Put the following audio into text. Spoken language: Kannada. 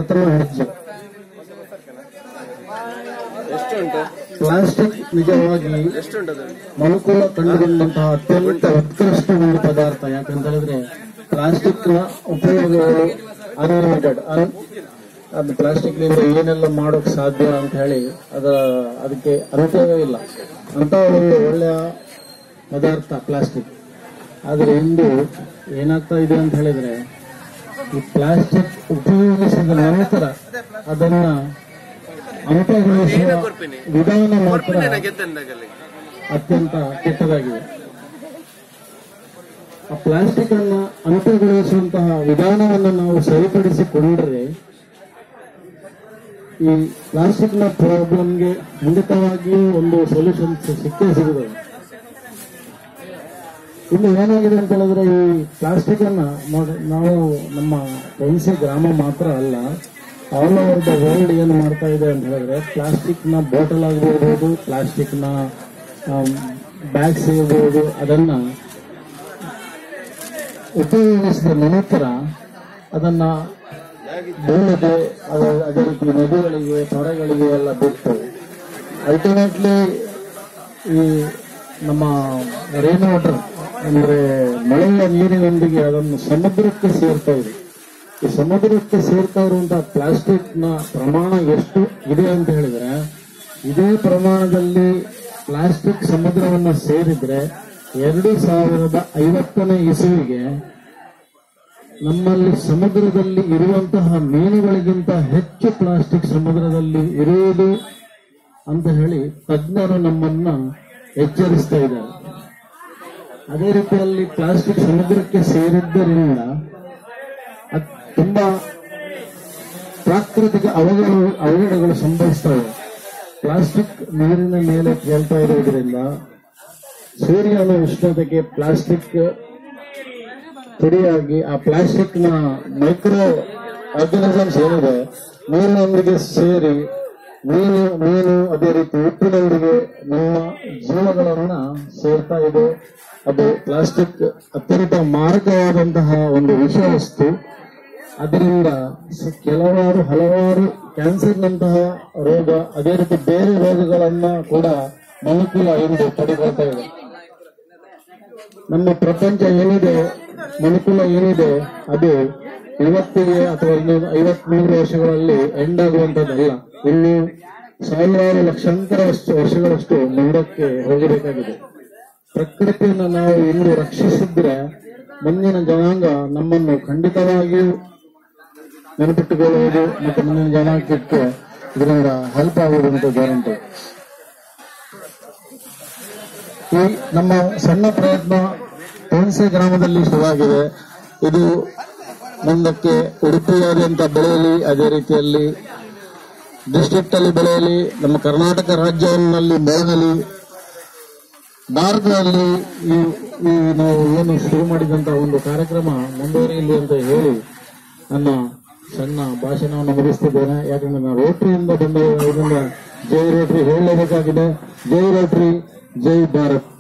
ಪ್ರಥಮ ಹೆಜ್ಜೆ ಎಷ್ಟುಂಟು ಪ್ಲಾಸ್ಟಿಕ್ ನಿಜವಾಗಿ ಎಷ್ಟುಂಟು ಅದು ಮನುಕುಲ ಕಂಡುಕೊಂಡಂತಹ ಅತ್ಯಂತ ಉತ್ಕೃಷ್ಟ ಒಂದು ಪದಾರ್ಥ ಯಾಕಂತ ಹೇಳಿದ್ರೆ ಪ್ಲಾಸ್ಟಿಕ್ ನ ಉಪಯೋಗಗಳು ಅನ್ಲಿಮಿಟೆಡ್ ಅದು ಪ್ಲಾಸ್ಟಿಕ್ ನಿಂದ ಏನೆಲ್ಲ ಮಾಡೋಕ್ ಸಾಧ್ಯ ಅಂತ ಹೇಳಿ ಅದ ಅದಕ್ಕೆ ಅನುಪಯೋಗ ಇಲ್ಲ ಅಂತ ಒಂದು ಒಳ್ಳೆಯ ಪದಾರ್ಥ ಪ್ಲಾಸ್ಟಿಕ್ ಆದ್ರೆ ಇಂದು ಏನಾಗ್ತಾ ಇದೆ ಅಂತ ಹೇಳಿದ್ರೆ ಈ ಪ್ಲಾಸ್ಟಿಕ್ ಉಪಯೋಗಿಸಿದ ನಂತರ ಅದನ್ನ ಅನುಪಯೋಗಿಸುವ ವಿಧಾನ ಮಾತ್ರ ಗೆದ್ದಂದಾಗಲ್ಲಿ ಅತ್ಯಂತ ಕೆಟ್ಟದಾಗಿದೆ ಆ ಪ್ಲಾಸ್ಟಿಕ್ ಅನ್ನ ಅಂತ್ಯಗೊಳಿಸುವಂತಹ ವಿಧಾನವನ್ನು ನಾವು ಸರಿಪಡಿಸಿಕೊಂಡ್ರೆ ಈ ಪ್ಲಾಸ್ಟಿಕ್ ನ ಪ್ರಾಬ್ಲಮ್ಗೆ ಖಂಡಿತವಾಗಿಯೂ ಒಂದು ಸೊಲ್ಯೂಷನ್ ಸಿಕ್ಕೇ ಸಿಗುತ್ತದೆ ಇನ್ನು ಏನಾಗಿದೆ ಅಂತ ಹೇಳಿದ್ರೆ ಈ ಪ್ಲಾಸ್ಟಿಕ್ ಅನ್ನ ನೋಡಿ ನಾವು ನಮ್ಮ ಹುಣಸೆ ಗ್ರಾಮ ಮಾತ್ರ ಅಲ್ಲ ಆಲ್ ಓವರ್ ದ ವರ್ಲ್ಡ್ ಏನು ಮಾಡ್ತಾ ಇದೆ ಅಂತ ಹೇಳಿದ್ರೆ ಪ್ಲಾಸ್ಟಿಕ್ ನ ಬಾಟಲ್ ಆಗಿರ್ಬೋದು ಪ್ಲಾಸ್ಟಿಕ್ ನ ಬ್ಯಾಗ್ಸ್ ಇರ್ಬೋದು ಅದನ್ನ ಉಪಯೋಗಿಸಿದ ನಂತರ ಅದನ್ನ ಬೀಳದೆ ಅದ- ಅದೇ ರೀತಿ ನದಿಗಳಿಗೆ ತೊರೆಗಳಿಗೆ ಎಲ್ಲ ಬಿಟ್ಟು ಅಲ್ಟಿಮೇಟ್ಲಿ ಈ ನಮ್ಮ ರೈನ್ ವಾಟರ್ ಅಂದ್ರೆ ಮಳೆಯ ನೀರಿನೊಂದಿಗೆ ಅದನ್ನು ಸಮುದ್ರಕ್ಕೆ ಸೇರ್ತಾ ಇದೆ ಈ ಸಮುದ್ರಕ್ಕೆ ಸೇರ್ತಾ ಇರುವಂತಹ ಪ್ಲಾಸ್ಟಿಕ್ ನ ಪ್ರಮಾಣ ಎಷ್ಟು ಇದೆ ಅಂತ ಹೇಳಿದ್ರೆ ಇದೇ ಪ್ರಮಾಣದಲ್ಲಿ ಪ್ಲಾಸ್ಟಿಕ್ ಸಮುದ್ರವನ್ನ ಸೇರಿದ್ರೆ ಎರಡು ಸಾವಿರದ ಐವತ್ತನೇ ಇಸುವಿಗೆ ನಮ್ಮಲ್ಲಿ ಸಮುದ್ರದಲ್ಲಿ ಇರುವಂತಹ ಮೀನುಗಳಿಗಿಂತ ಹೆಚ್ಚು ಪ್ಲಾಸ್ಟಿಕ್ ಸಮುದ್ರದಲ್ಲಿ ಇರುವುದು ಅಂತ ಹೇಳಿ ತಜ್ಞರು ನಮ್ಮನ್ನ ಎಚ್ಚರಿಸ್ತಾ ಇದ್ದಾರೆ ಅದೇ ರೀತಿಯಲ್ಲಿ ಪ್ಲಾಸ್ಟಿಕ್ ಸಮುದ್ರಕ್ಕೆ ಸೇರಿದ್ದರಿಂದ ಅದ್ ತುಂಬಾ ಪ್ರಾಕೃತಿಕ ಅವಘಡ ಅವಘಡಗಳು ಸಂಭವಿಸ್ತವೆ ಪ್ಲಾಸ್ಟಿಕ್ ನೀರಿನ ಮೇಲೆ ತೇಲ್ತಾ ಇರುವುದರಿಂದ ಸೂರ್ಯನ ಉಷ್ಣತೆಗೆ ಪ್ಲಾಸ್ಟಿಕ್ ಪುಡಿಯಾಗಿ ಆ ಪ್ಲಾಸ್ಟಿಕ್ ನ ಮೈಕ್ರೋ ಆರ್ಗನಿಸಮ್ಸ್ ಏನಿದೆ ನೀರಿನೊಂದಿಗೆ ಸೇರಿ ಮೀನು ಮೀನು ಅದೇ ರೀತಿ ಉಪ್ಪಿನೊಂದಿಗೆ ನಮ್ಮ ಜೀವಗಳನ್ನ ಸೇರ್ತಾ ಇದೆ ಅದು ಪ್ಲಾಸ್ಟಿಕ್ ಅತ್ಯಂತ ಮಾರಕವಾದಂತಹ ಒಂದು ವಿಷಯ ವಸ್ತು ಅದರಿಂದ ಸ- ಕೆಲವಾರು ಹಲವಾರು ಕ್ಯಾನ್ಸರ್ನಂತಹ ರೋಗ ಅದೇ ರೀತಿ ಬೇರೆ ರೋಗಗಳನ್ನ ಕೂಡ ಮನುಕುಲ ಇಂದು ಪಡೆಕೊಳ್ತಾ ಇದೆ ನಮ್ಮ ಪ್ರಪಂಚ ಏನಿದೆ ಮನುಕುಲ ಏನಿದೆ ಅದು ಇವತ್ತಿಗೆ ಅಥವಾ ಇನ್ನು ಐವತ್ಮೂರು ವರ್ಷಗಳಲ್ಲಿ ಎಂಡ್ ಆಗುವಂತದ್ದಲ್ಲ ಇನ್ನು ಸಾವಿರಾರು ಲಕ್ಷಾಂತರ ವರ್ಷ- ವರ್ಷಗಳಷ್ಟು ಮುಂದಕ್ಕೆ ಹೋಗಬೇಕಾಗಿದೆ ಪ್ರಕೃತಿಯನ್ನು ನಾವು ಇಂದು ರಕ್ಷಿಸಿದ್ರೆ ಮುಂದಿನ ಜನಾಂಗ ನಮ್ಮನ್ನು ಖಂಡಿತವಾಗಿಯೂ ನೆನಪಿಟ್ಟುಕೊಳ್ಳುವುದು ಮತ್ತು ಮುಂದಿನ ಜನಾಂಗಕ್ಕೆ ಇದರಿಂದ ಹೆಲ್ಪ್ ಆಗುವುದು ಅಂತ ಗ್ಯಾರಂಟಿ ಈ ನಮ್ಮ ಸಣ್ಣ ಪ್ರಯತ್ನ ಹುಣಸೆ ಗ್ರಾಮದಲ್ಲಿ ಶುರುವಾಗಿದೆ ಇದು ಮುಂದಕ್ಕೆ ಉಡುಪಿಯಾದ್ಯಂತ ಬೆಳೆಯಲಿ ಅದೇ ರೀತಿಯಲ್ಲಿ ಡಿಸ್ಟ್ರಿಕ್ಟ್ ಅಲ್ಲಿ ಬೆಳೆಯಲಿ ನಮ್ಮ ಕರ್ನಾಟಕ ರಾಜ್ಯದಲ್ಲಿ ಬೆಳೆಯಲಿ ಭಾರತದಲ್ಲಿ ಈ ಈ ನಾವು ಏನು ಶುರು ಮಾಡಿದಂತ ಒಂದು ಕಾರ್ಯಕ್ರಮ ಮುಂದುವರಿಯಲಿ ಅಂತ ಹೇಳಿ ನನ್ನ ಸಣ್ಣ ಭಾಷಣವನ್ನು ಮುಗಿಸ್ತಿದ್ದೇನೆ ಯಾಕಂದ್ರೆ ನಾನು ರೋಟ್ರಿಯಿಂದ ಬಂದ ಇದರಿಂದ ಜೈ ರೋಟ್ರಿ ಹೇಳಲೇಬೇಕಾಗಿದೆ ಜೈ ರೋಟ್ರಿ ಜೈ ಭಾರತ್